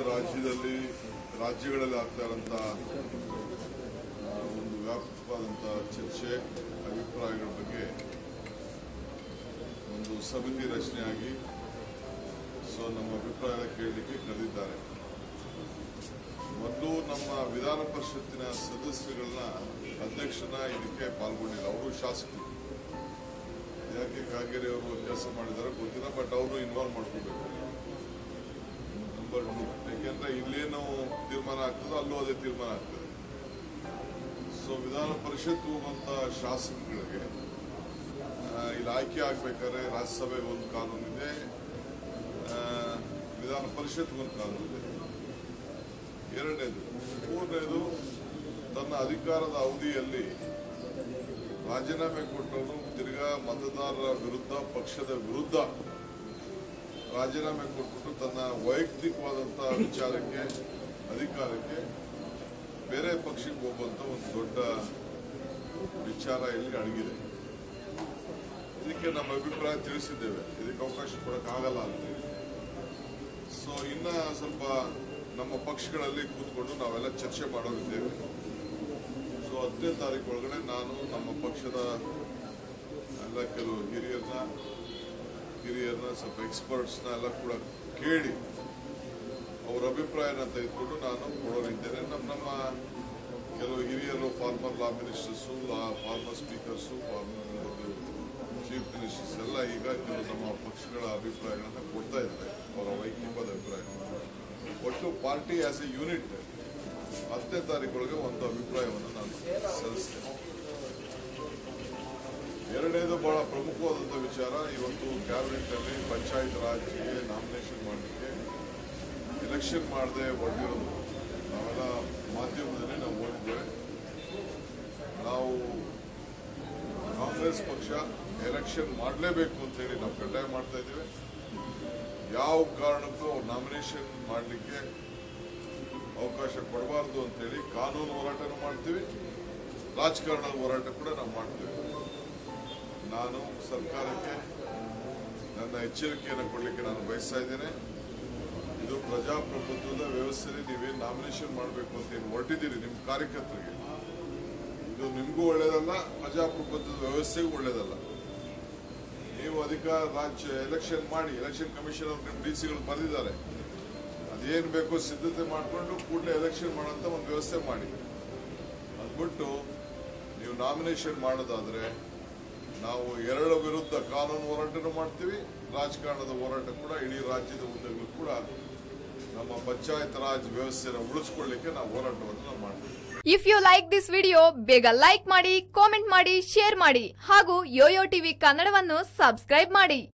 ರಾಜ್ಯದಲ್ಲಿ ರಾಜ್ಯಗಳಲ್ಲಿ ಆಗ್ತಾ ಇರೋಂಥ ಆ, ಒಂದು ವ್ಯಾಪಕವಾದಂಥ ಚರ್ಚೆ ಅಭಿಪ್ರಾಯಗಳ ಬಗ್ಗೆ ಒಂದು ಸಮಿತಿ ರಚನೆಯಾಗಿ ಸೊ ನಮ್ಮ ಅಭಿಪ್ರಾಯ ಕೇಳಲಿಕ್ಕೆ ಕರೆದಿದ್ದಾರೆ ಮೊದಲು ನಮ್ಮ ವಿಧಾನ ಪರಿಷತ್ತಿನ ಸದಸ್ಯಗಳನ್ನ ಅಧ್ಯಕ್ಷನ ಇದಕ್ಕೆ ಪಾಲ್ಗೊಂಡಿಲ್ಲ ಅವರು ಶಾಸಕರು ಯಾಕೆ ಕಾಗೇರಿ ಅವರು ಕೆಲಸ ಮಾಡಿದಾರೋ ಗೊತ್ತಿಲ್ಲ ಬಟ್ ಅವರು ಇನ್ವಾಲ್ವ್ ಮಾಡ್ಕೋಬೇಕು ನಂಬರ್ ಟು ಯಾಕೆಂದ್ರೆ ಇಲ್ಲೇನು ತೀರ್ಮಾನ ಆಗ್ತದೋ ಅಲ್ಲೂ ಅದೇ ತೀರ್ಮಾನ ಆಗ್ತದೆ ಸೊ ವಿಧಾನ ಪರಿಷತ್ ಹೋಗುವಂತ ಶಾಸಕಗಳಿಗೆ ಆ, ಇಲ್ಲಿ ಆಯ್ಕೆ ಆಗ್ಬೇಕಾದ್ರೆ ರಾಜ್ಯಸಭೆಗೆ ಒಂದು ಕಾನೂನು ಇದೆ ಆ, ವಿಧಾನ ಪರಿಷತ್ಗೆ ಒಂದು ಕಾನೂನು ಇದೆ ಎರಡನೇದು ಮೂರನೇದು ತನ್ನ ಅಧಿಕಾರದ ಅವಧಿಯಲ್ಲಿ ರಾಜೀನಾಮೆ ಕೊಟ್ಟವರು ತಿರ್ಗಾ ಮತದಾರರ ವಿರುದ್ಧ ಪಕ್ಷದ ವಿರುದ್ಧ ರಾಜೀನಾಮೆ ಕೊಟ್ಬಿಟ್ಟು ತನ್ನ ವೈಯಕ್ತಿಕವಾದಂತಹ ವಿಚಾರಕ್ಕೆ ಅಧಿಕಾರಕ್ಕೆ ಬೇರೆ ಪಕ್ಷಕ್ಕೆ ಹೋಗುವಂತ ಒಂದು ದೊಡ್ಡ ವಿಚಾರ ಇಲ್ಲಿ ಅಡಗಿದೆ ಇದಕ್ಕೆ ನಮ್ಮ ಅಭಿಪ್ರಾಯ ತಿಳಿಸಿದ್ದೇವೆ ಇದಕ್ಕೆ ಅವಕಾಶ ಕೊಡಕ್ಕಾಗಲ್ಲ ಅಂತ ಸೊ ಇನ್ನ ಸ್ವಲ್ಪ ನಮ್ಮ ಪಕ್ಷಗಳಲ್ಲಿ ಕೂತ್ಕೊಂಡು ನಾವೆಲ್ಲ ಚರ್ಚೆ ಮಾಡೋರಿದ್ದೇವೆ ಸೊ ಹತ್ತನೇ ತಾರೀಕು ಒಳಗಡೆ ನಾನು ನಮ್ಮ ಪಕ್ಷದ ಎಲ್ಲ ಕೆಲವು ಹಿರಿಯರನ್ನ ಹಿರಿಯರನ್ನ ಸ್ವಲ್ಪ ಎಕ್ಸ್ಪರ್ಟ್ಸ್ನ ಎಲ್ಲ ಕೂಡ ಕೇಳಿ ಅವ್ರ ಅಭಿಪ್ರಾಯನ ತೆಗೆದುಕೊಂಡು ನಾನು ಕೊಡೋರಿದ್ದೇನೆ ನಮ್ಮ ನಮ್ಮ ಕೆಲವು ಹಿರಿಯರು former law ministers law former speakers former chief ministers ಎಲ್ಲ ಈಗ ಕೆಲವು ನಮ್ಮ ಪಕ್ಷಗಳ ಅಭಿಪ್ರಾಯಗಳನ್ನ ಕೊಡ್ತಾ ಇದ್ದಾರೆ ಅವರ ವೈಯಕ್ತಿಕವಾದ ಅಭಿಪ್ರಾಯ ಒಟ್ಟು ಪಾರ್ಟಿ ಆಸ್ ಎ ಯೂನಿಟ್ ಹತ್ತನೇ ತಾರೀಕೊಳಗೆ ಒಂದು ಅಭಿಪ್ರಾಯವನ್ನು ನಾನು ಸಲ್ಲಿಸ್ತೇನೆ ಎರಡನೇದು ಬಹಳ ಪ್ರಮುಖವಾದಂಥ ವಿಚಾರ ಇವತ್ತು ಕ್ಯಾಬಿನೆಟ್ ಅಲ್ಲಿ ಪಂಚಾಯತ್ ರಾಜ್ಗೆ ನಾಮಿನೇಷನ್ ಮಾಡಲಿಕ್ಕೆ ಎಲೆಕ್ಷನ್ ಮಾಡದೆ ಹೊರಟಿರೋದು ನಾವೆಲ್ಲ ಮಾಧ್ಯಮದಲ್ಲಿ ನಾವು ಓದಿದ್ದೇವೆ ನಾವು ಕಾಂಗ್ರೆಸ್ ಪಕ್ಷ ಎಲೆಕ್ಷನ್ ಮಾಡಲೇಬೇಕು ಅಂತ ಹೇಳಿ ನಾವು ಕಡ್ಡಾಯ ಮಾಡ್ತಾ ಇದ್ದೇವೆ ಯಾವ ಕಾರಣಕ್ಕೂ ನಾಮಿನೇಷನ್ ಮಾಡಲಿಕ್ಕೆ ಅವಕಾಶ ಕೊಡಬಾರ್ದು ಅಂತೇಳಿ ಕಾನೂನು ಹೋರಾಟನೂ ಮಾಡ್ತೀವಿ ರಾಜಕಾರಣದ ಹೋರಾಟ ಕೂಡ ನಾವು ಮಾಡ್ತೀವಿ ನಾನು ಸರ್ಕಾರಕ್ಕೆ ನನ್ನ ಎಚ್ಚರಿಕೆಯನ್ನು ಕೊಡಲಿಕ್ಕೆ ನಾನು ಬಯಸ್ತಾ ಇದ್ದೇನೆ ಇದು ಪ್ರಜಾಪ್ರಭುತ್ವದ ವ್ಯವಸ್ಥೆಯಲ್ಲಿ ನೀವೇನು ನಾಮಿನೇಷನ್ ಮಾಡಬೇಕು ಅಂತ ಏನು ಹೊರಟಿದ್ದೀರಿ ನಿಮ್ಮ ಕಾರ್ಯಕರ್ತರಿಗೆ ಇದು ನಿಮಗೂ ಒಳ್ಳೇದಲ್ಲ ಪ್ರಜಾಪ್ರಭುತ್ವದ ವ್ಯವಸ್ಥೆಗೂ ಒಳ್ಳೇದಲ್ಲ ನೀವು ಅಧಿಕಾರ ರಾಜ್ಯ ಎಲೆಕ್ಷನ್ ಮಾಡಿ ಎಲೆಕ್ಷನ್ ಕಮಿಷನ್ ಅವ್ರು ನಿಮ್ಮ ಡಿ ಸಿಗಳು ಬರೆದಿದ್ದಾರೆ ಅದೇನು ಬೇಕೋ ಸಿದ್ಧತೆ ಮಾಡಿಕೊಂಡು ಕೂಡಲೇ ಎಲೆಕ್ಷನ್ ಮಾಡೋಂಥ ಒಂದು ವ್ಯವಸ್ಥೆ ಮಾಡಿ ಅದ್ಬಿಟ್ಟು ನೀವು ನಾಮಿನೇಷನ್ ಮಾಡೋದಾದ್ರೆ ನಾವು ಎರಡರ ವಿರುದ್ಧ ಕಾನೂನು ಹೋರಾಟನೂ ಮಾಡ್ತೀವಿ ರಾಜಕಾರಣದ ಹೋರಾಟ ಕೂಡ ಇಡೀ ರಾಜ್ಯದ ಉದ್ದಗಲೂ ಕೂಡ ನಮ್ಮ ಪಂಚಾಯತ್ ರಾಜ್ ವ್ಯವಸ್ಥೆನ ಉಳಿಸ್ಕೊಳ್ಳಿಕ್ಕೆ ನಾವು ಹೋರಾಟವನ್ನು ನಾವು ಮಾಡ್ತೀವಿ if you like this video ಬೇಗ ಲೈಕ್ ಮಾಡಿ ಕಾಮೆಂಟ್ ಮಾಡಿ ಶೇರ್ ಮಾಡಿ ಹಾಗೂ ಯೋಯೋ ಟಿವಿ ಕನ್ನಡವನ್ನು ಸಬ್ಸ್ಕ್ರೈಬ್ ಮಾಡಿ